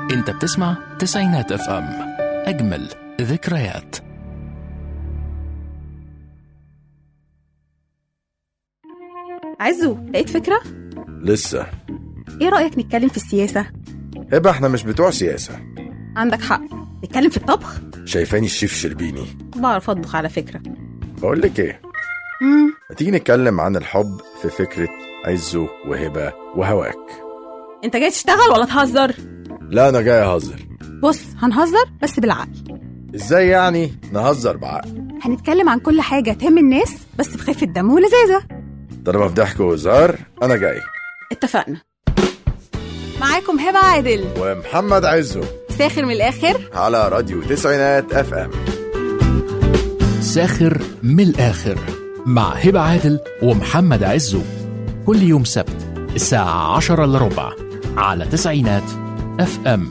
انت بتسمع تسعينات اف ام اجمل ذكريات عزو لقيت فكرة؟ لسه ايه رأيك نتكلم في السياسة؟ هبة احنا مش بتوع سياسة عندك حق نتكلم في الطبخ؟ شايفاني الشيف شربيني بعرف أطبخ على فكرة بقول لك ايه مم. ما تيجي نتكلم عن الحب في فكرة عزو وهبة وهواك انت جاي تشتغل ولا تهزر؟ لا انا جاي اهزر بص هنهزر بس بالعقل ازاي يعني نهزر بعقل هنتكلم عن كل حاجة تهم الناس بس بخفة دم ولذاذة طالما في ضحك وهزار انا جاي اتفقنا معاكم هبة عادل ومحمد عزو ساخر من الآخر على راديو تسعينات اف ام ساخر من الآخر مع هبة عادل ومحمد عزو كل يوم سبت الساعة عشرة إلا ربع على تسعينات اف ام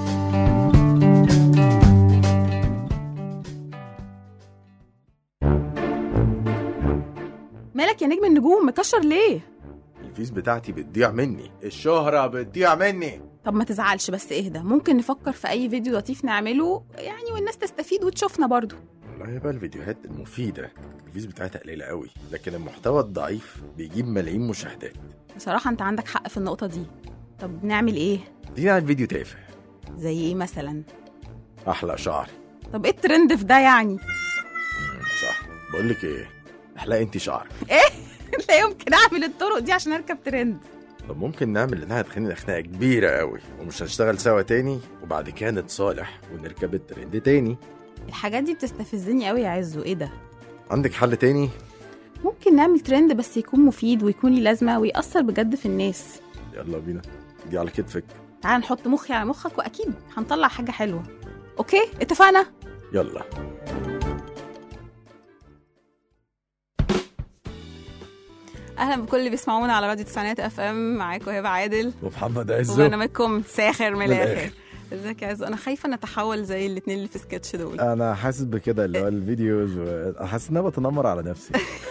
مالك يا نجم النجوم مكشر ليه؟ الفيس بتاعتي بتضيع مني الشهرة بتضيع مني طب ما تزعلش بس اهدى ممكن نفكر في أي فيديو لطيف نعمله يعني والناس تستفيد وتشوفنا برضو والله بقى الفيديوهات المفيدة الفيس بتاعتها قليلة قوي لكن المحتوى الضعيف بيجيب ملايين مشاهدات بصراحة انت عندك حق في النقطة دي طب نعمل ايه؟ دي على الفيديو تافه زي ايه مثلا؟ احلى شعري طب ايه الترند في ده يعني؟ صح بقول لك ايه احلقي انت شعرك لا يمكن اعمل الطرق دي عشان اركب ترند طب ممكن نعمل انها تخلينا خناقه كبيره قوي ومش هنشتغل سوا تاني وبعد كده نتصالح ونركب الترند تاني الحاجات دي بتستفزني قوي يا عزو ايه ده؟ عندك حل تاني ممكن نعمل ترند بس يكون مفيد ويكون ليه لازمة ويأثر بجد في الناس يلا بينا دي على كتفك تعال نحط مخي على مخك واكيد هنطلع حاجة حلوة اوكي اتفقنا؟ يلا اهلا بكل اللي بيسمعونا على راديو تسعينات اف ام معاكم هبه عادل ومحمد عزو وبرنامجكم ساخر من من الاخر الآخر. ازيك يا عزو انا خايفه نتحول زي الاثنين اللي في سكتش دول انا حاسس بكده اللي هو الفيديوز و... حاسس ان انا بتنمر على نفسي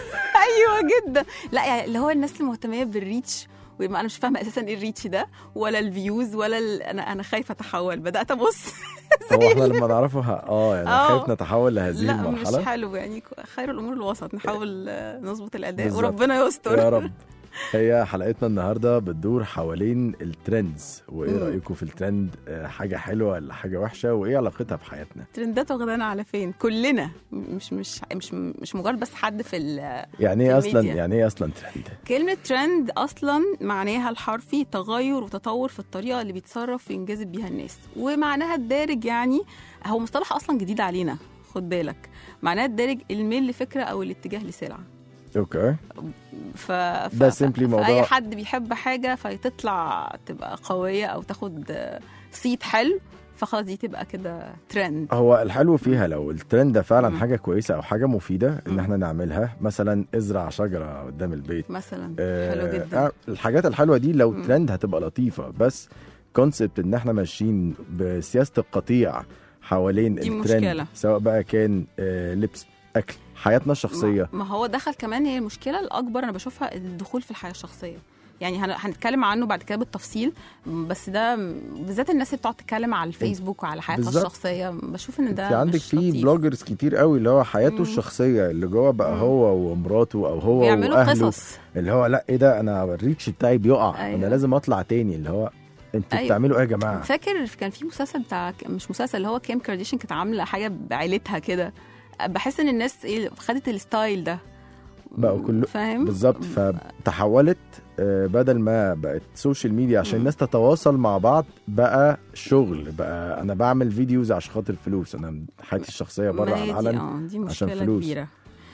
ايوه جدا لا يعني اللي هو الناس المهتميه بالريتش ويبقى انا مش فاهمه اساسا ايه الريتش ده ولا الفيوز ولا ال... انا انا خايفه اتحول بدات ابص هو احنا لما نعرفه ه... اه يعني آه. خايف نتحول لهذه لا مش المرحله حلو يعني خير الامور الوسط نحاول آه، نظبط الاداء بالظبط. وربنا يستر يا رب هي حلقتنا النهارده بتدور حوالين الترندز وايه مم. رايكم في الترند آه، حاجه حلوه ولا حاجه وحشه وايه علاقتها بحياتنا ترندات واخدانا على فين كلنا مش مش مش مش مجرد بس حد في ال- يعني ايه في اصلا الميديا. يعني ايه اصلا ترند كلمة ترند أصلا معناها الحرفي تغير وتطور في الطريقة اللي بيتصرف وينجذب بيها الناس ومعناها الدارج يعني هو مصطلح أصلا جديد علينا خد بالك معناها الدارج الميل لفكرة أو الاتجاه لسلعة اوكي ف... ف... ده ف- simply موضوع- أي حد بيحب حاجة فتطلع تبقى قوية أو تاخد آه، صيت حلو فخلاص دي تبقى كده ترند هو الحلو فيها لو الترند ده فعلا مم. حاجه كويسه او حاجه مفيده ان مم. احنا نعملها مثلا ازرع شجره قدام البيت مثلا آه، حلو جدا آه، الحاجات الحلوه دي لو مم. ترند هتبقى لطيفه بس كونسبت ان احنا ماشيين بسياسه القطيع حوالين دي الترند مشكلة. سواء بقى كان آه، لبس اكل حياتنا الشخصيه ما ما هو دخل كمان هي المشكله الاكبر انا بشوفها الدخول في الحياه الشخصيه يعني هن- هنتكلم عنه بعد كده بالتفصيل بس ده بالذات الناس اللي بتقعد تتكلم على الفيسبوك وعلى حياتها بالظبط. الشخصيه بشوف ان ده انت عندك مش في لطيف. بلوجرز كتير قوي اللي هو حياته مم. الشخصيه اللي جوه بقى مم. هو ومراته او هو بيعملوا واهله قصص اللي هو لا ايه ده انا الريتش بتاعي بيقع أيوة. انا لازم اطلع تاني اللي هو انتوا أيوة. بتعملوا ايه يا جماعه فاكر كان في مسلسل بتاع مش مسلسل اللي هو كيم كارديشن كانت عامله حاجه بعيلتها كده بحس ان الناس ايه خدت الستايل ده بقوا كله فاهم بالظبط فتحولت آه، بدل ما بقت سوشيال ميديا عشان مم. الناس تتواصل مع بعض بقى شغل بقى انا بعمل فيديوز عشان خاطر فلوس انا حياتي الشخصيه بره ما على هي دي- العلن اه دي عشان مشكله فلوس. كبيره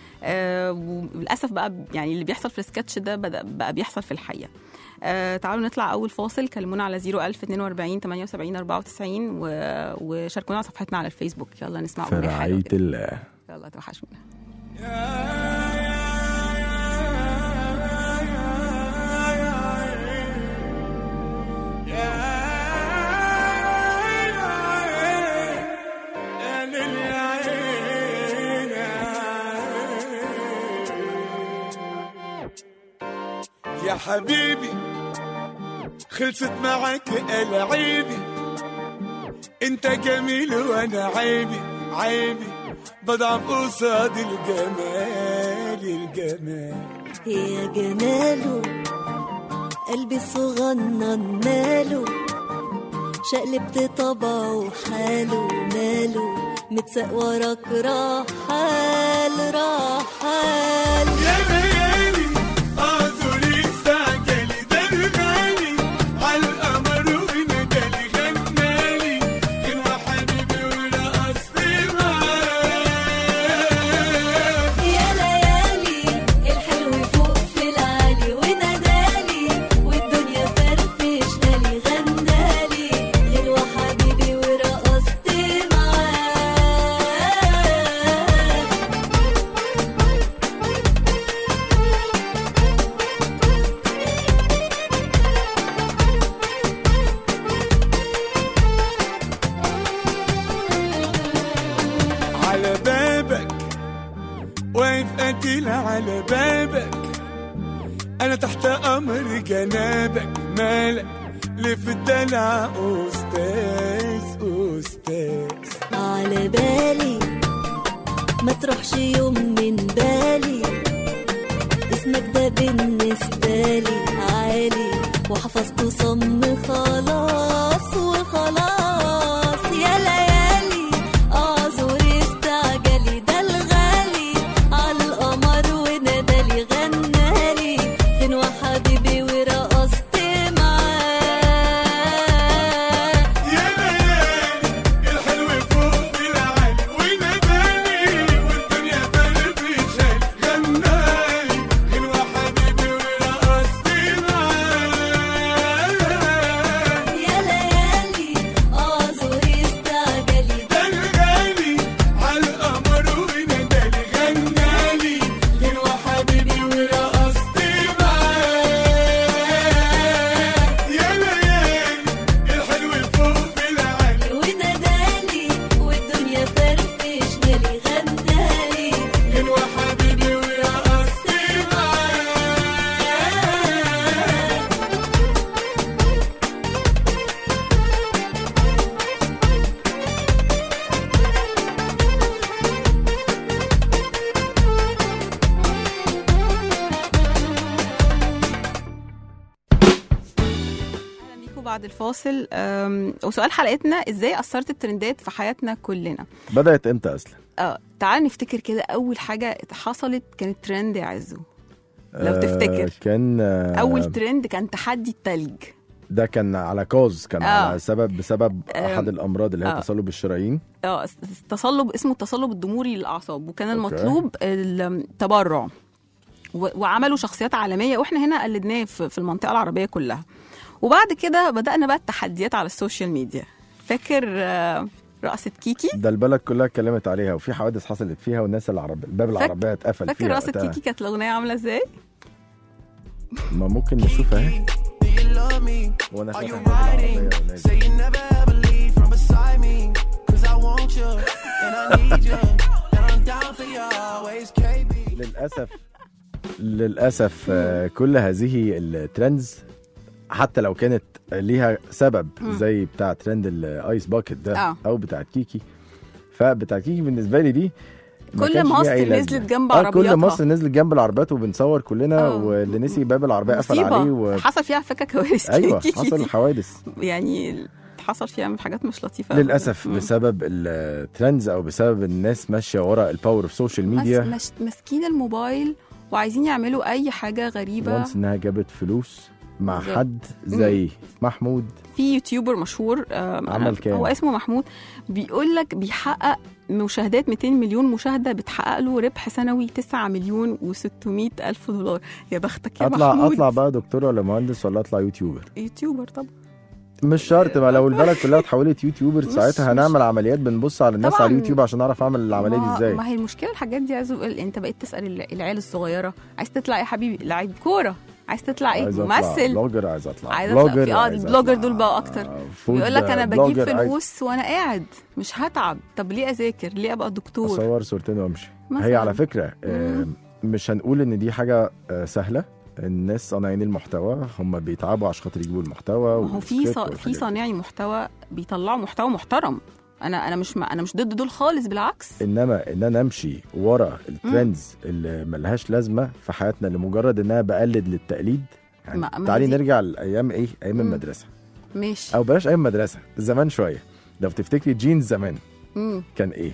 آه وللاسف بقى يعني اللي بيحصل في السكتش ده بدا بقى بيحصل في الحقيقه آه تعالوا نطلع اول فاصل كلمونا على 01042 78 94 و... وشاركونا على صفحتنا على الفيسبوك يلا نسمع في أغنية حلوة رعايه كده. الله يلا توحشونا يا حبيبي خلصت معك العيبي انت جميل وانا عيبي عيبي بضعف قصاد الجمال الجمال يا جماله قلبي الصغنن ماله شقلبت طبعه حاله ماله متساق وراك رحال رحال يا ليالي اعذري استعجلي ده الغالي عالقمر وندالي غنالي كلمة حبيبي ورقصت معاه يا ليالي الحلو فوق في العالي ونادالي والدنيا فرفشها لي غنالي غنوة حبيبي ورقصت معاه على بابك واقف قتيل على بابك انا تحت امر جنابك مالك ليه في الدلع استاذ استاذ على بالي ما تروحش يوم من بالي اسمك ده بالنسبة لي عالي وحفظته صم خلاص وخلاص يا ليالي اعذري استعجلي ده الغالي عالقمر ونادالي غنالي غنوة حبيبي ورقصت معاه يا ليالي الحلو فوق في العالي وناداني والدنيا فرفشاني غنالي غنوة حبيبي ورقصت معاه يا ليالي اعذري استعجلي ده الغالي عالقمر وندالي غنالي غنوة حبيبي ورقصت معاه يا ليالي الحلو فوق في العالي ونادالي والدنيا فرفشنا لي غنالي غنوة حبيبي ورقصت معاه اهلا بيكم بعد الفاصل أم، وسؤال حلقتنا ازاي اثرت الترندات في حياتنا كلنا بدات امتى اصلا اه تعال نفتكر كده اول حاجه حصلت كانت ترند يا عزو لو تفتكر. آه كان آه اول ترند كان تحدي التلج ده كان على كوز كان آه. على سبب بسبب آم، احد الامراض اللي هي آه. تصلب الشرايين اه تصلب اسمه التصلب الضموري للاعصاب وكان أوكي. المطلوب التبرع و- وعملوا شخصيات عالميه واحنا هنا قلدناه في في المنطقه العربيه كلها وبعد كده بدانا بقى التحديات على السوشيال ميديا فاكر آه، رقصه كيكي ده البلد كلها اتكلمت عليها وفي حوادث حصلت فيها والناس العرب الباب فاك- العربيه اتقفل فاكر فيها رقصه وقتها. كيكي كانت الاغنيه عامله ازاي ما ممكن نشوفها اهي love me? وانا Are فاتح you باب العربيه riding? ونازل. Say you never ever leave from beside me. Cause I want you and I need you. And I'm down for you always, KB. للاسف للاسف آه، كل هذه الترندز حتى لو كانت ليها سبب زي بتاع ترند الايس باكت ده آه. او بتاع كيكي فبتاع كيكي بالنسبه لي دي ما كل كانش ليها مصر أي لازمة. نزلت جنب آه، كل عربياتها. مصر نزلت جنب العربيات وبنصور كلنا آه. واللي نسي باب العربيه قفل مصيبه عليه و... حصل فيها على فكره كوارث ايوه كيكي حصل دي. حوادث يعني حصل فيها حاجات مش لطيفه للاسف مم. بسبب الترندز او بسبب الناس ماشيه ورا الباور اوف سوشيال مس- ميديا مش ماسكين الموبايل وعايزين يعملوا اي حاجه غريبه وانس انها جابت فلوس مع بالظبط. حد زي محمود في يوتيوبر مشهور آم، عمل أنا- كام؟ هو اسمه محمود بيقول لك بيحقق مشاهدات 200 مليون مشاهده بتحقق له ربح سنوي 9 مليون و600 الف دولار يا بختك يا اطلع محمود اطلع بقى دكتور ولا مهندس ولا اطلع يوتيوبر يوتيوبر طبعا مش شرط ما لو البلد كلها اتحولت يوتيوبر مش- ساعتها مش- هنعمل عمليات بنبص على الناس طبعاً. على اليوتيوب عشان اعرف اعمل العمليه دي ما- ازاي ما هي المشكله الحاجات دي عايز اقول انت بقيت تسال الع- العيال الصغيره عايز تطلع ايه يا حبيبي لعيب كوره عايز تطلع ايه عايز اطلع ممثل بلوجر عايز اطلع عايز أطلع- بلوجر في- اه عايز البلوجر أطلع دول بقوا أكتر. فود بيقول لك انا بجيب بلوجر، عايز فلوس وانا قاعد مش هتعب طب ليه اذاكر ليه ابقى دكتور اصور صورتين وامشي مثلاً. هي على فكره آه، مش هنقول ان دي حاجه آه، سهله الناس صانعين المحتوى هم بيتعبوا عشان خاطر يجيبوا المحتوى ما هو في والسكريبت صا... والحاجات في دي. صانعي محتوى بيطلعوا محتوى محترم انا انا مش مع... انا مش ضد دول خالص بالعكس انما ان انا امشي ورا الترندز اللي ملهاش لازمه في حياتنا لمجرد ان انا بقلد للتقليد يعني ما- ما تعالي دي- نرجع لايام ايه ايام مم. المدرسه ماشي او بلاش ايام المدرسه زمان شويه لو تفتكري جينز زمان مم. كان ايه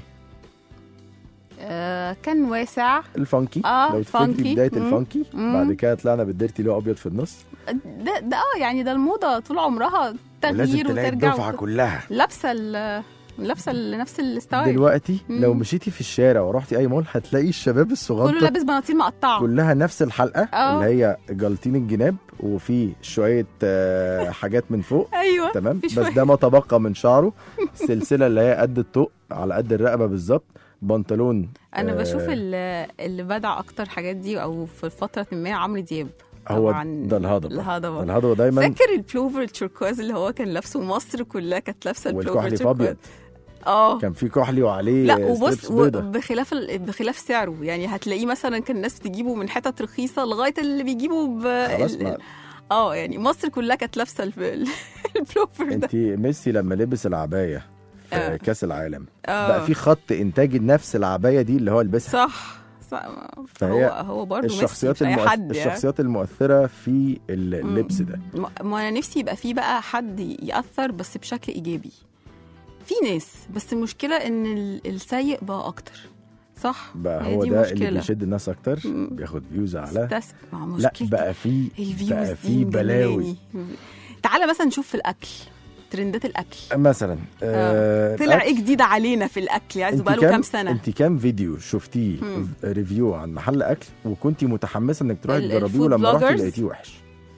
آه كان واسع الفانكي آه، لو تفتكري فانكي. بدايه مم. الفانكي مم. بعد كده طلعنا بالديرتي اللي هو ابيض في النص ده, ده اه يعني ده الموضه طول عمرها ولازم تغيير تلاقي وترجع الدفعه وت... كلها لابسه ال- لابسه ال- نفس الستايل دلوقتي مم. لو مشيتي في الشارع ورحتي اي مول هتلاقي الشباب كله الصغنطه لابس بناطيل مقطعه كلها نفس الحلقه آه. اللي هي جلطين الجناب وفي شويه آه، حاجات من فوق ايوه تمام في بس شوية. ده ما تبقى من شعره السلسله اللي هي قد الطوق على قد الرقبه بالظبط بنطلون انا آه، بشوف اللي, اللي بدع اكتر الحاجات دي او في فتره ما عمرو دياب هو طبعاً ده الهضبه الهضبه الهضبه دايما فاكر البلوفر التوركواز اللي هو كان لابسه مصر كلها كانت لابسه البلوفر والكحلي في التوركواز ابيض اه كان في كحلي وعليه لا وبص ستريبس بيضة. بخلاف ال... بخلاف سعره يعني هتلاقيه مثلا كان الناس بتجيبه من حتت رخيصه لغايه اللي بيجيبوا ب خلاص ال- ما اه يعني مصر كلها كانت لابسه الب- ال- البلوفر ده انت ميسي لما لبس العبايه في آه. كاس العالم آه. بقى في خط انتاج نفس العبايه دي اللي هو لبسها صح صح فهي هو هو برضه الشخصيات ميسي مش أي المؤث... حد يعني. الشخصيات المؤثره في اللبس ده ما ما انا نفسي يبقى في بقى حد ياثر بس بشكل ايجابي في ناس بس المشكله ان ال- السيء بقى اكتر صح بقى هي هو دي ده اللي مشكلة. بيشد الناس اكتر مم. بياخد فيوز اعلى استس... مع لا مشكلتي بقى في الفيوز بقى دي في بلاوي مجنناني. تعالى مثلا نشوف في الاكل ترندات الاكل مثلا آه طلع الأكل. ايه جديد علينا في الاكل يعني انت بقاله كام كام سنه انت كام فيديو شفتيه مم. ريفيو عن محل اكل وكنتي متحمسه انك تروحي ال- تجربيه الفود ولما رحتي بلوجرز؟ لقيتيه وحش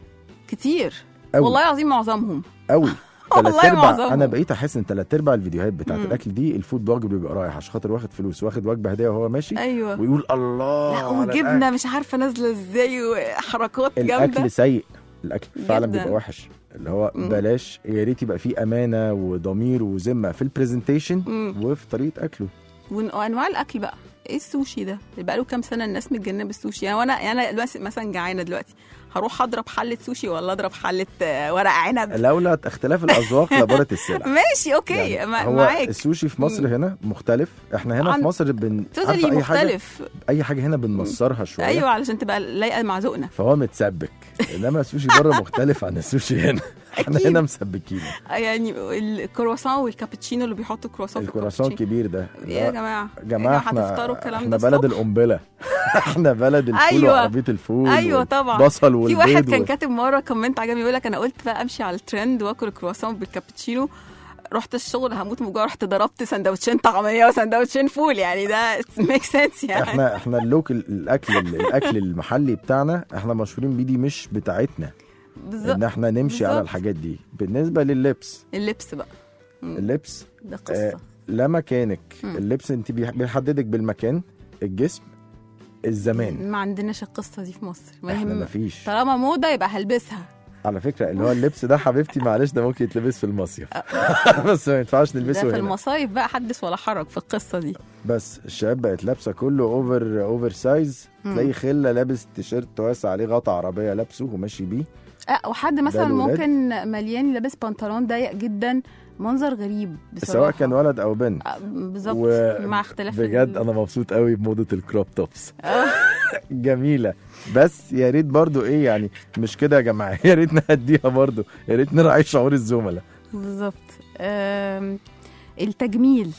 كتير قوي والله العظيم معظمهم قوي والله تلات ارباع معظمهم. انا بقيت احس ان تلات ارباع الفيديوهات بتاعت مم. الاكل دي الفود بلوجر بيبقى رايح عشان خاطر واخد فلوس واخد وجبه هديه وهو ماشي ايوه ويقول الله لا على وجبنه مش عارفه نازله ازاي وحركات الأكل. جامده الاكل سيء الاكل فعلا جداً. بيبقى وحش اللي هو مم. بلاش يا ريت يبقى فيه امانه وضمير وذمه في البرزنتيشن مم. وفي طريقه اكله ون- وانواع الاكل بقى ايه السوشي ده اللي بقاله كام سنه الناس متجننه بالسوشي يعني وانا يعني انا دلوقتي مثلا جعانه دلوقتي هروح اضرب حله سوشي ولا اضرب حله آه، ورق عنب لولا اختلاف الاذواق لبارت السلع ماشي اوكي يعني ما- هو معاك السوشي في مصر هنا مختلف احنا هنا عن- في مصر بن توتالي عارفة اي حاجه مختلف اي حاجه هنا بنمصرها شويه ايوه علشان تبقى لايقه مع ذوقنا فهو متسبك انما السوشي بره مختلف عن السوشي هنا احنا أكيد. هنا مسبكين يعني الكرواسون والكابتشينو اللي بيحطوا كرواسون في الكراسون الكابتشينو كبير ده ايه يا جماعه يا جماعه إيه احنا هتفطروا الكلام احنا ده بلد الصبح؟ القنبله احنا بلد الفول أيوة. وعربيه الفول ايوه طبعا بصل في والبيض واحد كان و- كاتب مره كومنت عجبني يقول لك انا قلت بقى امشي على الترند واكل كرواسون بالكابتشينو رحت الشغل هموت من جوع رحت ضربت سندوتشين طعميه وسندوتشين فول يعني ده ميك سنس يعني احنا احنا اللوكل الاكل الاكل المحلي بتاعنا احنا مشهورين بيه دي مش بتاعتنا بالظبط ان احنا نمشي على بالظبط. الحاجات دي بالنسبه لللبس اللبس بقى اللبس ده آه قصه لا مكانك مم. اللبس انت بيح- بيحددك بالمكان الجسم الزمان ما عندناش القصه دي في مصر ما احنا يهم مفيش طالما موضه يبقى هلبسها على فكره اللي هو اللبس ده حبيبتي معلش ده ممكن يتلبس في المصيف بس ما ينفعش ده نلبسه في هنا المصايف بقى حدث ولا حرج في القصه دي بس الشباب بقت لابسه كله اوفر اوفر سايز مم. تلاقي خله لابس تيشيرت واسع عليه غطا عربيه لابسه وماشي بيه أه وحد مثلا الولاد. ممكن مليان لابس بنطلون ضيق جدا منظر غريب بصراحه سواء كان ولد او بنت أه، بالظبط و- مع اختلاف بجد ال- انا مبسوط قوي بموضه الكروب توبس آه. جميله بس يا ريت برضو ايه يعني مش كده يا جماعه يا ريت نهديها برضو يا ريت نراعي شعور الزملاء بالظبط آم، التجميل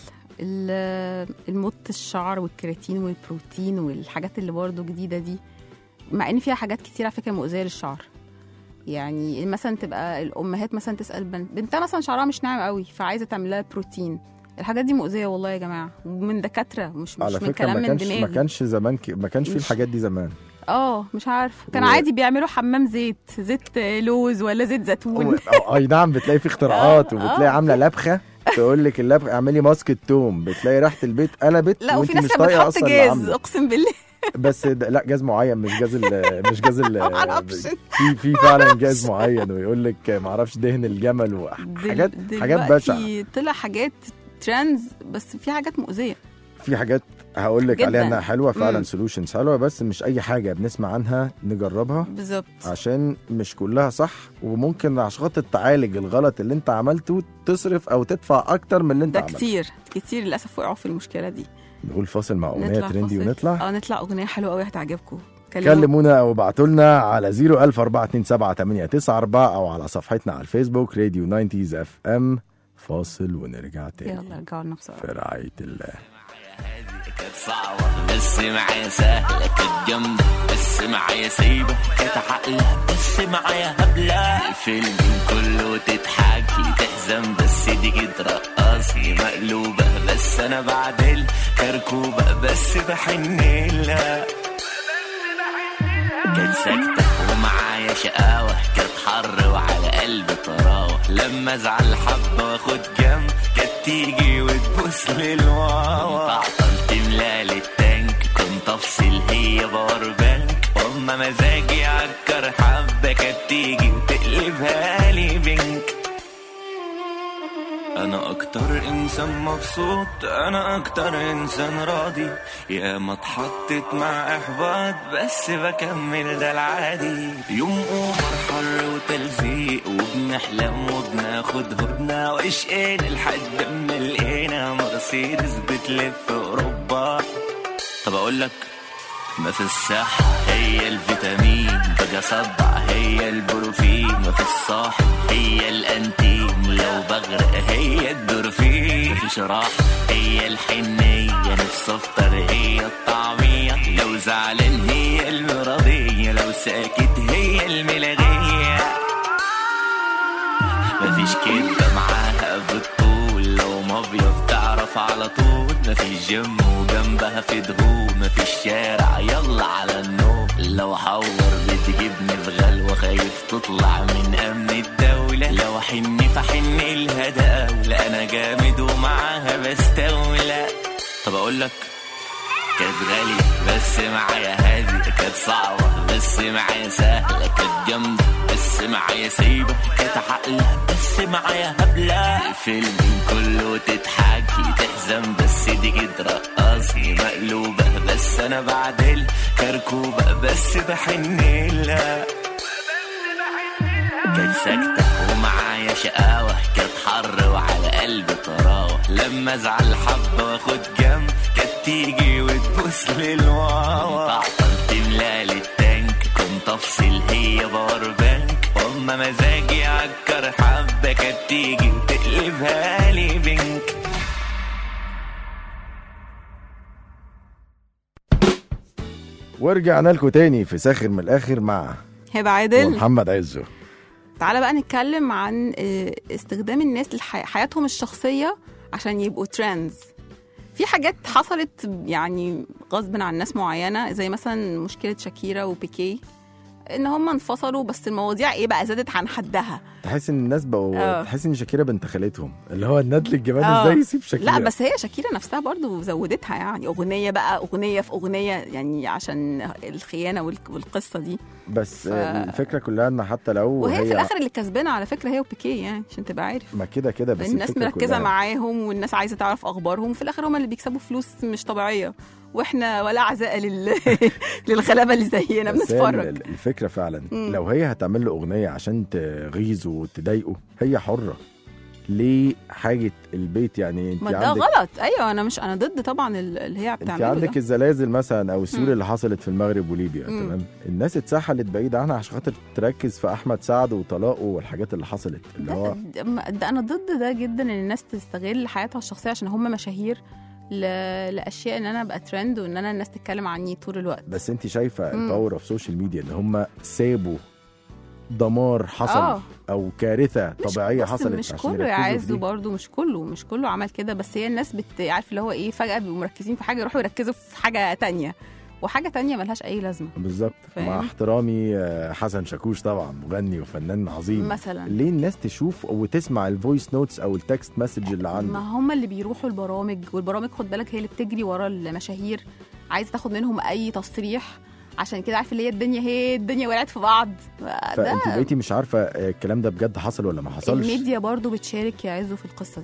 ال- المط الشعر والكراتين والبروتين والحاجات اللي برضه جديده دي مع ان فيها حاجات كتير على فكره مؤذيه للشعر يعني مثلا تبقى الامهات مثلا تسال بنت بنتها مثلا شعرها مش ناعم قوي فعايزه تعمل لها بروتين الحاجات دي مؤذيه والله يا جماعه ومن دكاتره مش مش على من فكره كلام ما من كانش ما دماغي كانش زمان ك... ما كانش في مش- الحاجات دي زمان اه مش عارف كان و- عادي بيعملوا حمام زيت زيت لوز ولا زيت زيتون و- أو- اي نعم بتلاقي في اختراعات آه، وبتلاقي آه. عامله لبخه تقول لك اللبخه اعملي ماسك التوم بتلاقي ريحه البيت قلبت لا وانت وفي ناس مش كانت طايقه بتحط اصلا اللي جاز عامله. اقسم بالله بس ده لا جاز معين مش جاز ال مش جاز ال معرفش. في في فعلا جاز معين ويقول لك ما اعرفش دهن الجمل وحاجات دل- حاجات بشعه دلوقتي طلع حاجات ترندز بس في حاجات مؤذيه في حاجات هقول لك جداً. عليها انها حلوه فعلا مم. سولوشنز حلوه بس مش اي حاجه بنسمع عنها نجربها بالظبط عشان مش كلها صح وممكن عشان خاطر تعالج الغلط اللي انت عملته تصرف او تدفع اكتر من اللي انت ده عملته كتير كتير للاسف وقعوا في المشكله دي نقول فاصل مع اغنيه نطلع ترندي فاصل. ونطلع اه نطلع اغنيه حلوه قوي هتعجبكم كلموا كلمونا او ابعتوا لنا على 004278994 او على صفحتنا على الفيسبوك راديو 90 اف ام فاصل ونرجع تاني يلا رجعوا لنا بسرعه في رعايه الله كانت صعبة بس معايا سهلة كانت جامدة بس معايا سايبة كانت عقلة بس معايا هبلة الفيلم كله تضحك لي تحزن بس دي ترقص لي مقلوبة بس أنا بعدل كركوبة بس بحن لها كانت ساكتة ومعايا شقاوة كانت حر وعلى قلبي طراوة لما ازعل حبة واخد جنب كانت تيجي وتبوس للواوا تعطل تملالي التانك كنت افصل هي باور بانك واما مزاجي عكر حبة كانت تيجي وتقلبها لي بنك انا اكتر انسان مبسوط انا اكتر انسان راضي يا ما اتحطت مع احباط بس بكمل ده العادي يوم اوفر حر وتلزيق وبنحلم وبناخد هدنة واشقين لحد ما لقينا مرسيدس بتلف اوروبا طب اقول لك ما في الصحة هي الفيتامين بقى صدع هي البروفين ما في الصح هي الانتيم لو بغرق هي الدورفين مفيش راحة هي الحنية نفس افطر هي الطعمية لو زعلان هي المرضية لو ساكت هي الملغية مفيش كدبة معاها بالطول لو مافيا بتعرف على طول مفيش جيم وجنبها في دهون مفيش شارع يلا على النوم لو حور بتجيبني في غلوة خايف تطلع من أمن الدولة لو حن فحن لها دولة أنا جامد ومعاها بستولى طب أقول لك كانت غالية بس معايا هادي كانت صعبة بس معايا سهلة كانت جامدة بس معايا سايبة كانت عقلة بس معايا هبلة الفيلم كله تضحك لي تحزن بس دي ترقص لي مقلوبة بس أنا بعدل كركوبة بس بحن لها كانت ساكتة ومعايا شقاوة كانت حر وعلى قلبي طراوة لما ازعل حبة واخد جنب كانت تيجي وتبوس للواوا تعطل تملالي التانك كنت افصل هي باور بانك واما مزاجي عكر حبة كانت تيجي وتقلبها لي بنك ورجعنا لكم تاني في ساخر من الاخر مع هبه عادل محمد عزو تعالى بقى نتكلم عن آه، استخدام الناس لحياتهم الشخصية عشان يبقوا ترندز في حاجات حصلت يعني غصب عن ناس معينة زي مثلا مشكلة شاكيرا وبيكي ان هم انفصلوا بس المواضيع ايه بقى زادت عن حدها تحس ان الناس بقوا آه. تحس ان شاكيرا بنت خالتهم اللي هو الندل الجبان آه. ازاي يسيب شاكيرا لا بس هي شاكيرا نفسها برضو زودتها يعني اغنية بقى اغنية في اغنية يعني عشان الخيانة والك- والقصة دي بس ف- الفكره كلها ان حتى لو وهي هي في الاخر اللي كسبانة على فكرة هي وبيكي يعني عشان تبقى عارف ما كده كده بس الناس الفكرة مركزه كلها معاهم والناس عايزه تعرف اخبارهم في الاخر هم اللي بيكسبوا فلوس مش طبيعيه واحنا ولا عزاء لل... للغلابه اللي زينا بس هي بنتفرج ال- الفكره فعلا مم. لو هي هتعمل له اغنيه عشان تغيظه وتضايقه هي حره ليه حاجه البيت يعني انت ما ده عندك غلط ايوه انا مش انا ضد طبعا ال- اللي هي انت بتعمله عندك ده. الزلازل مثلا او السيول مم. اللي حصلت في المغرب وليبيا مم. تمام الناس اتسحلت بعيد عنها عشان خاطر تركز في احمد سعد وطلاقه والحاجات اللي حصلت اللي هو ده, ده, ده انا ضد ده جدا ان الناس تستغل حياتها الشخصيه عشان هم مشاهير ل... لاشياء ان انا ابقى ترند وان انا الناس تتكلم عني طول الوقت بس انت شايفه مم. الباور اوف سوشيال ميديا ان هم سابوا دمار حصل آه. او كارثه مش طبيعيه بص، حصلت مش عشان كله يا يركزوا في عزو دي. برضه مش كله مش كله عمل كده بس هي الناس بت عارف اللي هو ايه فجاه بيبقوا مركزين في حاجه يروحوا يركزوا في حاجه تانية وحاجه تانية ملهاش اي لازمه بالظبط فاهم؟ مع احترامي آه، حسن شاكوش طبعا مغني وفنان عظيم مثلا ليه الناس تشوف وتسمع الفويس نوتس او التكست مسج اللي ما عنده هم اللي بيروحوا البرامج والبرامج خد بالك هي اللي بتجري ورا المشاهير عايزه تاخد منهم اي تصريح عشان كده عارف اللي هي الدنيا هي الدنيا ولعت في بعض فانت ده بقيتي مش عارفه آه، الكلام ده بجد حصل ولا ما حصلش الميديا برضو بتشارك يا عزو في القصه دي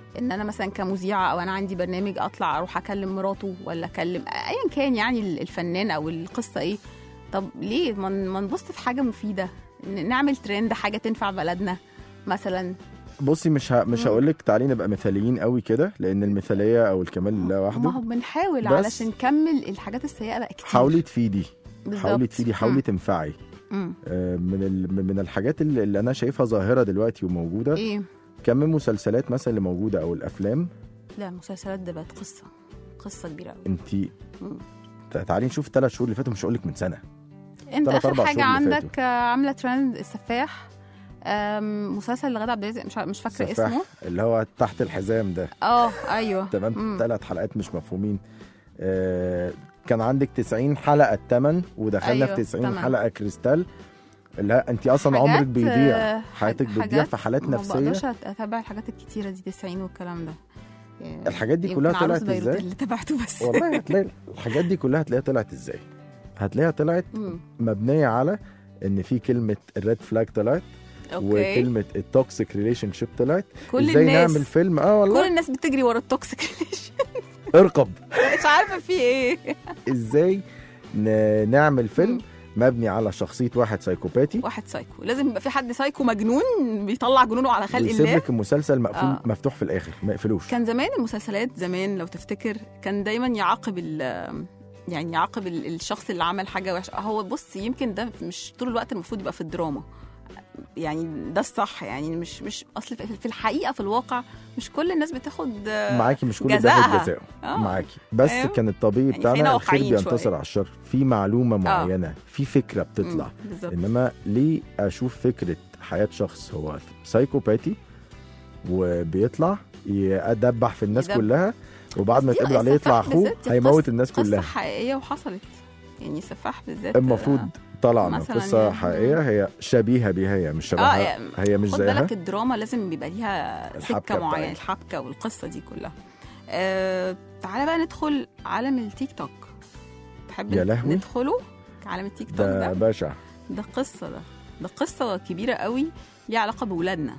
ان انا مثلا كمذيعه او انا عندي برنامج اطلع اروح اكلم مراته ولا اكلم ايا كان يعني الفنان او القصه ايه طب ليه ما ن- ما نبص في حاجه مفيده ن- نعمل ترند حاجه تنفع بلدنا مثلا بصي مش ه... مش مم. هقول لك تعالي نبقى مثاليين قوي كده لان المثاليه او الكمال لله ما هو وحده بنحاول بس- علشان نكمل الحاجات السيئه بقى كتير حاولي تفيدي بالظبط. حاولي تفيدي حاولي مم. تنفعي مم. آه، من ال... من الحاجات اللي اللي انا شايفها ظاهره دلوقتي وموجوده ايه كم من مسلسلات مثلا اللي موجوده او الافلام لا المسلسلات ده بقت قصه قصه كبيره قوي انت مم. تعالي نشوف الثلاث شهور اللي فاتوا مش هقول لك من سنه انت تلات اخر أربع حاجه شهور اللي عندك آه، عامله ترند السفاح آم، مسلسل لغادة عبد الرازق مش ع- مش فاكره سفاح اسمه اللي هو تحت الحزام ده اه ايوه تمام مم. ثلاث حلقات مش مفهومين آه كان عندك 90 حلقه الثمن ودخلنا أيوة، في 90 تمن. حلقه كريستال لا انت اصلا حاجات، عمرك بيضيع آه، حياتك حاجات بتضيع في حالات ما نفسيه بقدرش أت- اتابع الحاجات الكتيره دي 90 والكلام ده يعني الحاجات دي يمكن كلها عروس طلعت بيروت ازاي؟ اللي تابعته بس والله هتلاقي الحاجات دي كلها هتلاقيها طلعت ازاي هتلاقيها طلعت مم. مبنيه على ان في كلمه الريد فلاج طلعت اوكي وكلمه التوكسيك ريليشن شيب طلعت كل ازاي الناس نعمل فيلم اه كل والله الناس بتجري ورا التوكسيك ريليشن ارقب مش عارفه في ايه ازاي ن- نعمل فيلم مم. مبني على شخصيه واحد سايكوباتي واحد سايكو لازم يبقى في حد سايكو مجنون بيطلع جنونه على خلق ويسيب الله لك المسلسل مقفول آه. مفتوح في الاخر ما يقفلوش كان زمان المسلسلات زمان لو تفتكر كان دايما يعاقب ال يعني يعاقب ال- الشخص اللي عمل حاجه وحشه هو بص يمكن ده مش طول الوقت المفروض يبقى في الدراما يعني ده الصح يعني مش مش اصل في في الحقيقه في الواقع مش كل الناس بتاخد آه، معاكي مش كل جزاءها. ده جزاءه آه. معاكي بس فاهم؟ كان الطبيعي يعني بتاعنا خلينا الخير واقعيين بينتصر شوية. على الشر في معلومه معينه في فكره بتطلع مم، بالظبط انما ليه اشوف فكره حياه شخص هو سايكوباتي وبيطلع يدبح في الناس يدبح. كلها وبعد ما بس دي يتقبض عليه يطلع السفاح اخوه بالذات دي هيموت قصة- الناس قصه كلها حقيقيه وحصلت يعني سفاح بالذات المفروض آه، طالعه من مثلاً قصه يعني. حقيقيه هي شبيهه بيها هي مش اه شبهها يعني هي مش خد زيها بالك الدراما لازم بيبقى ليها الحبكة سكه معينه بتاعتها. الحبكه والقصه دي كلها آه تعالى بقى ندخل عالم التيك توك تحب يا لهوي. ندخله عالم التيك توك ده ده بشع ده قصه ده ده قصه كبيره قوي ليها علاقه بولادنا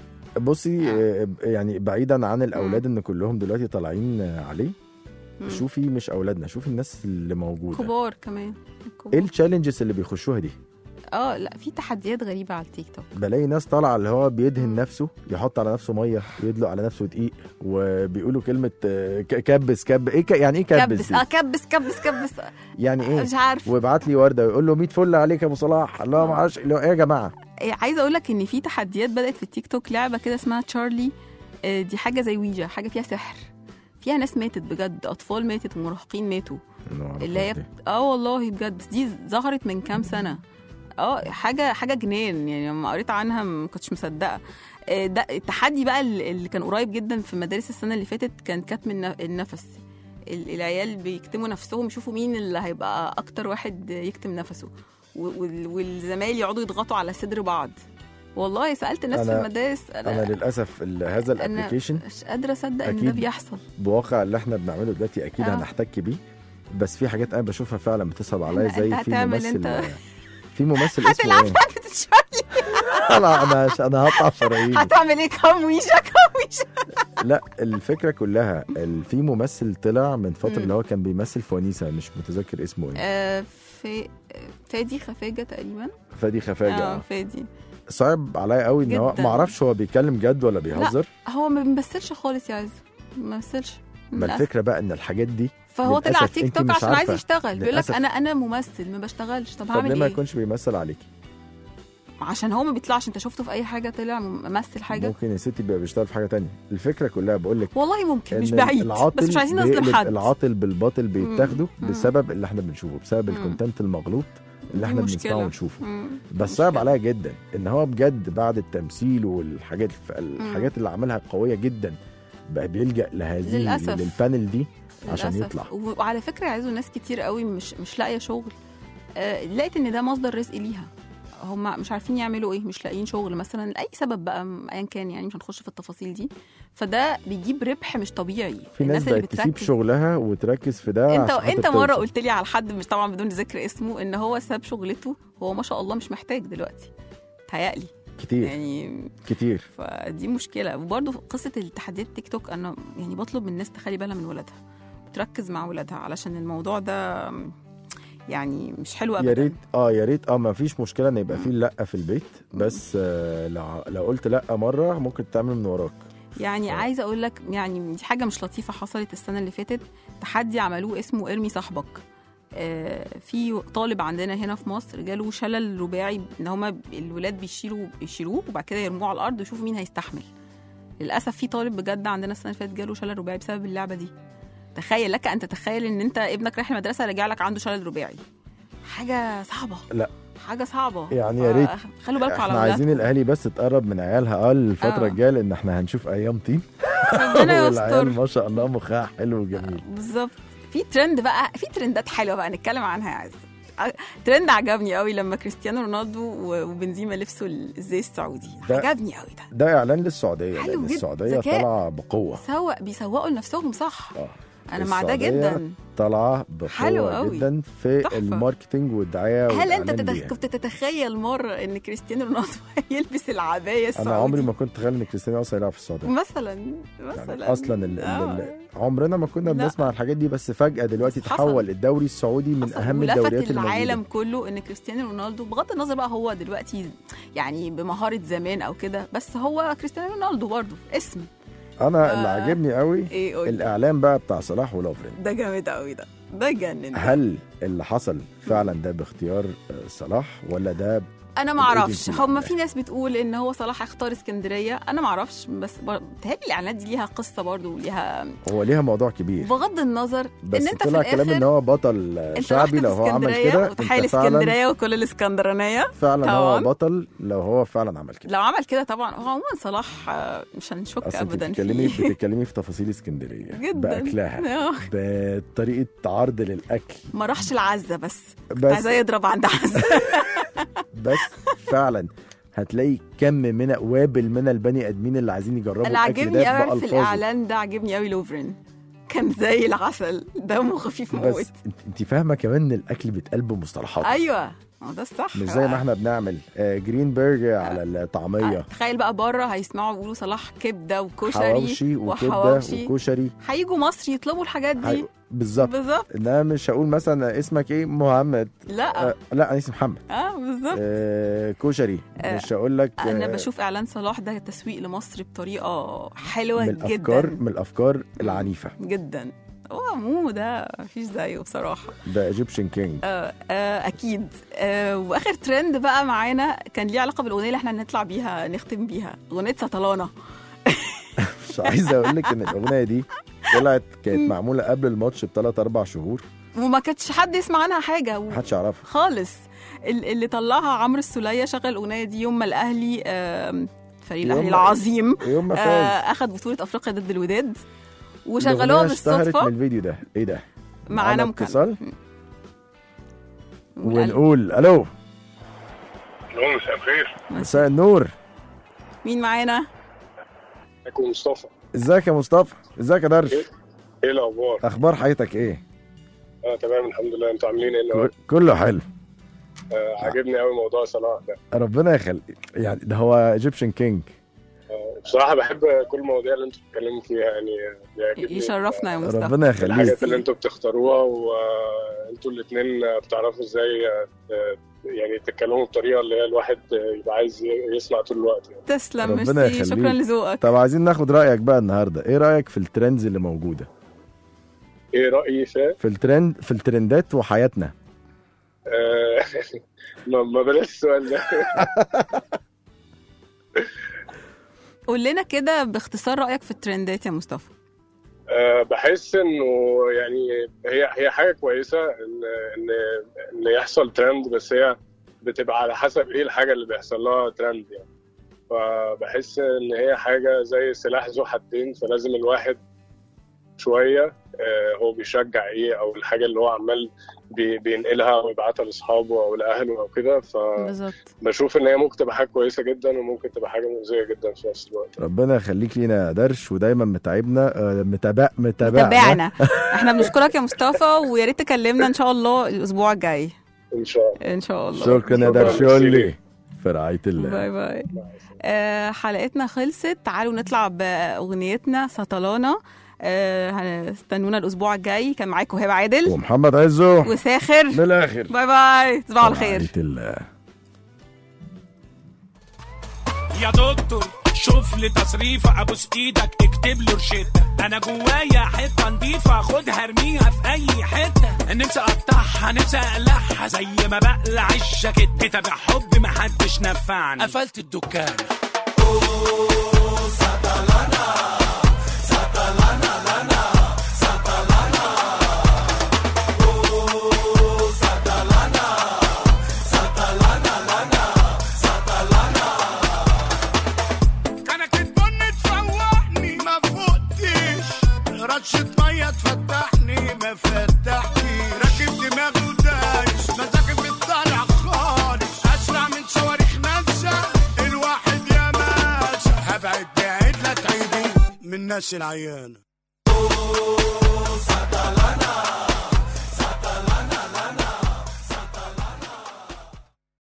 بصي آه. آه، يعني بعيدا عن الاولاد ان كلهم دلوقتي طالعين آه، عليه مم. شوفي مش اولادنا شوفي الناس اللي موجوده كبار كمان ايه كبار. التشالنجز اللي بيخشوها دي اه لا في تحديات غريبه على التيك توك بلاقي ناس طالعه اللي هو بيدهن مم. نفسه يحط على نفسه ميه يدلق على نفسه دقيق وبيقولوا كلمه آه، ك- كبس كب ايه ك... يعني ايه كبس كبس دي؟ اه كبس كبس كبس يعني ايه مش عارف ويبعت لي ورده ويقول له 100 فل عليك يا ابو صلاح الله ما اعرفش اللي هو ايه يا جماعه إيه، عايزه اقول لك ان في تحديات بدات في التيك توك لعبه كده اسمها تشارلي آه، دي حاجه زي ويجا حاجه فيها سحر فيها ناس ماتت بجد اطفال ماتت ومراهقين ماتوا اللي هي اه والله بجد بس دي ظهرت من كام سنه اه حاجه حاجه جنان يعني لما قريت عنها ما كنتش مصدقه آه، ده التحدي بقى اللي اللي كان قريب جدا في مدارس السنه اللي فاتت كان كتم الن- النفس ال- العيال بيكتموا نفسهم يشوفوا مين اللي هيبقى اكتر واحد يكتم نفسه و- وال- والزمايل يقعدوا يضغطوا على صدر بعض والله سالت الناس في أنا- المدارس انا للاسف ال- هذا أنا الابلكيشن مش قادره اصدق ان ده أكيد. بيحصل بواقع اللي احنا بنعمله دلوقتي اكيد آه. هنحتك بيه بس في حاجات انا بشوفها فعلا بتصعب عليا أنت زي في هتعمل ممثل أنت- في ممثل اسمه هتلعب ايه؟ لعبه تشارلي لا انا انا هقطع شرايين هتعمل ايه كمويشه كمويشه لا الفكره كلها ال- في ممثل طلع من فتره مم. اللي هو كان بيمثل في ونيسه مش متذكر اسمه ايه آه، في فادي خفاجه تقريبا فادي خفاجه اه آه. فادي صعب عليا قوي ان هو جداً. ما اعرفش هو بيتكلم جد ولا بيهزر هو ما بيمثلش خالص يا عز ما بيمثلش ما للأسف. الفكره بقى ان الحاجات دي فهو طلع على للأسف تيك أنت توك مش عشان عايز عارفة. يشتغل بيقول لك للأسف. انا انا ممثل ما بشتغلش طب طب ليه هعمل ما ايه يكونش بيمثل عليكي عشان هو ما بيطلعش انت شفته في اي حاجه طلع ممثل حاجه ممكن يا ستي بيبقى بيشتغل في حاجه تانية الفكره كلها بقول لك والله ممكن مش إن بعيد العاطل بس مش عايزين نظلم بيقلب حد العاطل بالباطل بيتاخدوا مم. بسبب اللي احنا بنشوفه بسبب مم. الكونتنت المغلوط اللي دي احنا مشكلة. بنسمعه ونشوفه مم. بس مشكلة. صعب عليا جدا ان هو بجد بعد التمثيل والحاجات الحاجات اللي عملها قويه جدا بقى بيلجا لهذه للأسف. للبانل دي عشان للأسف. يطلع و- وعلى فكره عايزوا ناس كتير قوي مش مش لاقيه شغل آه لقيت ان ده مصدر رزق ليها هم مش عارفين يعملوا ايه مش لاقيين شغل مثلا لاي سبب بقى م- ايا كان يعني مش هنخش في التفاصيل دي فده بيجيب ربح مش طبيعي في ناس اللي بقت تسيب شغلها وتركز في ده انت عشان خاطر انت مره توصل. قلت لي على حد مش طبعا بدون ذكر اسمه ان هو ساب شغلته هو ما شاء الله مش محتاج دلوقتي تهيألي كتير يعني كتير فدي مشكله وبرده قصه التحديات تيك توك انا يعني بطلب من الناس تخلي بالها من ولادها تركز مع ولادها علشان الموضوع ده يعني مش حلو ابدا يا ريت اه يا ريت اه ما فيش مشكله ان يبقى في لا في البيت بس آه لو لو قلت لا مره ممكن تعمل من وراك يعني عايزه اقول لك يعني دي حاجه مش لطيفه حصلت السنه اللي فاتت تحدي عملوه اسمه ارمي صاحبك آه، في طالب عندنا هنا في مصر جاله شلل رباعي ان هما الولاد بيشيلوا بيشيلوه وبعد كده يرموه على الارض ويشوفوا مين هيستحمل للاسف في طالب بجد عندنا السنه اللي فاتت جاله شلل رباعي بسبب اللعبه دي تخيل لك ان تتخيل ان انت ابنك رايح المدرسه راجع لك عنده شلل رباعي حاجه صعبه لا. حاجه صعبه يعني يا ريت خلوا بالكم على احنا عايزين اولادكم الاهالي بس تقرب من عيالها اه الفتره آه. الجايه لان احنا هنشوف ايام طين ربنا والعيال يستر ما شاء الله مخها حلو وجميل بالظبط في ترند بقى في ترندات حلوه بقى نتكلم عنها يا عز ع- ترند عجبني قوي لما كريستيانو رونالدو و- وبنزيما لبسوا الزي السعودي ده- عجبني قوي ده ده اعلان للسعوديه حلو لان جدا، السعوديه ذكاء. طالعه بقوه سوق بيسوقوا لنفسهم صح اه انا مع ده السعودية جدا طالعه حلو بقوه قوي. جدا في تحفة. الماركتينج والدعايه هل انت والإعلان تتخ... ليها. كنت تتخيل مره ان كريستيانو رونالدو يلبس العبايه السعودي انا عمري ما كنت اتخيل ان كريستيانو اصلا يلعب في السعوديه مثلا يعني مثلا اصلا ال ال آه. ال عمرنا ما كنا لا. بنسمع الحاجات دي بس فجاه دلوقتي بس حصل. تحول الدوري السعودي من حصل اهم ولفت الدوريات العالم الموجوده كله ان كريستيانو رونالدو بغض النظر بقى هو دلوقتي يعني بمهاره زمان او كده بس هو كريستيانو رونالدو برضه اسم انا اللي آه. عاجبني قوي ايه قول الاعلان بقى بتاع صلاح ولافرين ده جامد قوي ده ده جنن ده. هل اللي حصل فعلا ده باختيار آه، صلاح ولا ده انا ما اعرفش الإيجنسي هم اللي في ناس بتقول ان هو صلاح اختار اسكندريه انا ما اعرفش بس بتهيألي الاعلانات دي ليها قصه برضه وليها هو ليها موضوع كبير بغض النظر بس ان انت في طلع كلام ان الاخر هو بطل انت شعبي رحت لو في هو عمل اسكندريه كده وتحية انت فعلا اسكندريه وكل الاسكندرانيه فعلا هو طبعاً. بطل لو هو فعلا عمل كده لو عمل كده طبعا هو عموما صلاح آه، مش هنشك اصل انت ابدا بتتكلمي فيه بتتكلمي في تفاصيل اسكندريه جدا باكلها آه. بطريقه عرض للاكل ما راحش العزه بس بس عايزاه يضرب عند عزه بس فعلا هتلاقي كم من وابل من البني ادمين اللي عايزين يجربوا انا الاكل عاجبني ده قوي في بألفاظه. الاعلان ده عاجبني قوي لوفرين كان زي العسل دمه خفيف موت بس انت, انت فاهمه كمان ان الاكل بيتقال بمصطلحات ايوه ما هو ده الصح مش زي ما احنا بنعمل آه جرين برجر على الطعميه تخيل بقى بره هيسمعوا يقولوا صلاح كبده وكشري حواوشي وكبده وحواوشي وكشري هيجوا مصر يطلبوا الحاجات دي حي- بالظبط بالظبط انا مش هقول مثلا اسمك ايه محمد لا آه لا انا اسمي محمد اه بالظبط آه كشري آه، مش هقول لك انا آه، بشوف اعلان صلاح ده تسويق لمصر بطريقه حلوه من الافكار جدا من الافكار العنيفه جدا هو مومو ده مفيش زيه بصراحه ده ايجيبشن كينج آه آه اكيد آه واخر ترند بقى معانا كان ليه علاقه بالاغنيه اللي احنا هنطلع بيها نختم بيها اغنيه سطلانه مش عايز اقول لك ان الاغنيه دي طلعت كانت معموله قبل الماتش بثلاث اربع شهور وما كانتش حد يسمع عنها حاجه و... محدش يعرفها خالص ال- اللي طلعها عمرو السوليه شغل الاغنيه دي يوم ما الاهلي آم، فريق يوم الاهلي ما- العظيم يوم ما فاز آه، اخذ بطوله افريقيا ضد الوداد وشغلوها الأغنية اشتهرت بالصدفه من الفيديو ده ايه ده معانا مكالمه اتصال ونقل- ونقول الو الو مساء الخير مساء النور مين معانا معاكم مصطفى ازيك يا مصطفى ازيك يا درش ايه الاخبار؟ اخبار حياتك ايه اه تمام الحمد لله انتوا عاملين ايه كل- النهارده؟ كله حلو آه عاجبني قوي موضوع صلاح ده ربنا يخليك يعني ده هو ايجيبشن كينج آه بصراحه بحب كل المواضيع اللي انتوا بتتكلموا فيها يعني بيعجبني يشرفنا يا مصطفى ربنا يخليك الحاجات اللي انتوا بتختاروها وانتوا الاثنين بتعرفوا ازاي آه، يعني تتكلموا بطريقه اللي هي الواحد آه، يبقى عايز يسمع طول الوقت يعني. تسلم ربنا ميرسي يخليك. شكرا لذوقك طب عايزين ناخد رايك بقى النهارده ايه رايك في الترندز اللي موجوده ايه رايي في في الترند في الترندات وحياتنا آه، ما ما بلاش السؤال ده قول لنا كده باختصار رايك في الترندات يا مصطفى أه بحس انه يعني هي هي حاجه كويسه ان ان ان يحصل ترند بس هي بتبقى على حسب ايه الحاجه اللي بيحصل لها ترند يعني فبحس ان هي حاجه زي سلاح ذو حدين فلازم الواحد شويه آه، هو بيشجع ايه او الحاجه اللي هو عمال بي- بينقلها ويبعتها لاصحابه او لاهله او كده بالظبط فبشوف ان هي ممكن تبقى حاجه كويسه جدا وممكن تبقى حاجه مؤذيه جدا في نفس الوقت ربنا يخليك لينا يا درش ودايما متعبنا آه، متابع متابعنا تابعنا احنا بنشكرك يا مصطفى ويا ريت تكلمنا ان شاء الله الاسبوع الجاي ان شاء الله ان شاء الله شكرا يا شكراً. درش قول لي في رعايه الله باي باي آه حلقتنا خلصت تعالوا نطلع باغنيتنا سطلانه آه هنستنونا الاسبوع الجاي كان معاكم هبه عادل ومحمد عزو وساخر من الاخر باي باي تصبحوا على خير رعاية الله يا دكتور شوف لي تصريفة ابوس ايدك اكتب له روشتة انا جوايا حتة نضيفة خدها ارميها في اي حتة نفسي اقطعها نفسي اقلعها زي ما بقلع الجاكيت بتابع حب محدش نفعني قفلت الدكان كانت البن تفوقني ما فوقتش رشة مية تفتحني ما فتحتي راكب دماغي ودايس مزاجي بتطلع خالص اسرع من صواريخ ناسا الواحد يا ماسا هبعد بعيد لا تعيدي من الناس العيانة